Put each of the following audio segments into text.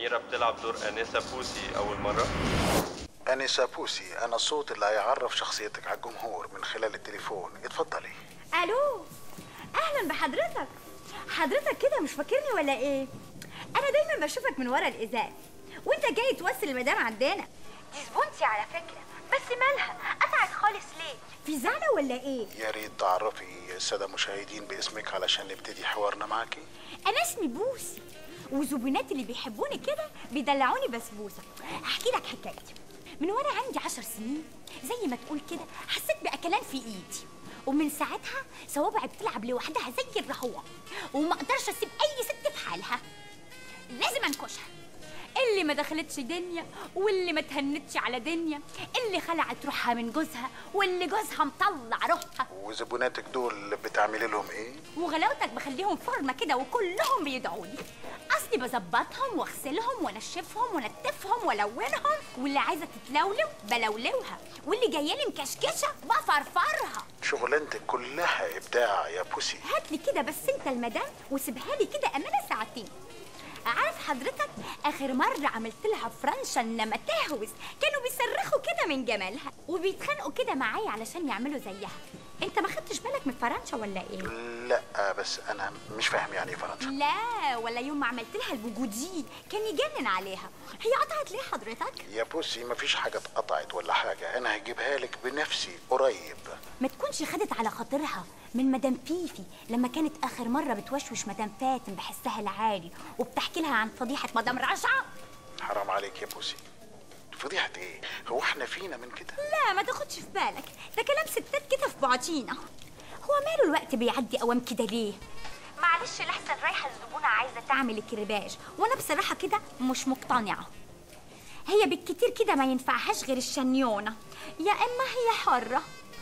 أميرة بتلعب دور أنسة بوسي أول مرة أنسة بوسي أنا الصوت اللي هيعرف شخصيتك على الجمهور من خلال التليفون اتفضلي الو اهلا بحضرتك حضرتك كده مش فاكرني ولا ايه انا دايما بشوفك من ورا الازاز وانت جاي توصل المدام عندنا دي زبونتي على فكره بس مالها قطعت خالص ليه في زعلة ولا ايه يا ريت تعرفي السادة المشاهدين باسمك علشان نبتدي حوارنا معاكي انا اسمي بوسي وزبونات اللي بيحبوني كده بيدلعوني بسبوسه احكي لك حكايتي من وانا عندي عشر سنين زي ما تقول كده حسيت باكلان في ايدي ومن ساعتها صوابعي بتلعب لوحدها زي الرهوه وما اقدرش اسيب اي ست في حالها لازم انكشها اللي ما دخلتش دنيا واللي ما تهنتش على دنيا اللي خلعت روحها من جوزها واللي جوزها مطلع روحها وزبوناتك دول بتعملي لهم ايه؟ وغلاوتك بخليهم فورمه كده وكلهم بيدعوني اصلي بظبطهم واغسلهم وانشفهم وانتفهم والونهم واللي عايزه تتلولو بلولوها واللي جايه لي مكشكشه بفرفرها شغلانتك كلها إبداع يا بوسي هات لي كده بس انت المدام وسيبها لي كده امانه ساعتين عارف حضرتك اخر مره عملت لها فرنشه انما تهوس كانوا بيصرخوا كده من جمالها وبيتخانقوا كده معايا علشان يعملوا زيها انت ما خدتش بالك من فرنشه ولا ايه لا بس أنا مش فاهم يعني إيه فرنسا لا ولا يوم ما عملت لها البوجودي كان يجنن عليها هي قطعت ليه حضرتك يا بوسي مفيش حاجة اتقطعت ولا حاجة أنا هجيبها لك بنفسي قريب ما تكونش خدت على خاطرها من مدام فيفي لما كانت اخر مره بتوشوش مدام فاتن بحسها العالي وبتحكي لها عن فضيحه مدام رشا حرام عليك يا بوسي فضيحة ايه؟ هو احنا فينا من كده؟ لا ما تاخدش في بالك ده كلام ستات كده في بعضينا هو ماله الوقت بيعدي اوام كده ليه معلش لحسن رايحه الزبونه عايزه تعمل الكرباج وانا بصراحه كده مش مقتنعه هي بالكتير كده ما ينفعهاش غير الشنيونه يا اما هي حره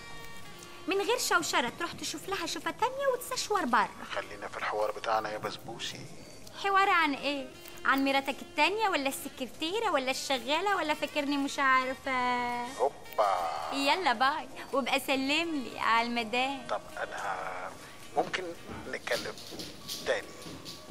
من غير شوشره تروح تشوف لها شوفه تانية وتسشور بره خلينا في الحوار بتاعنا يا بسبوسي حوار عن ايه عن مراتك التانية ولا السكرتيرة ولا الشغالة ولا فاكرني مش عارفة هوبا يلا باي وابقى سلم لي على المدام طب أنا ممكن نتكلم تاني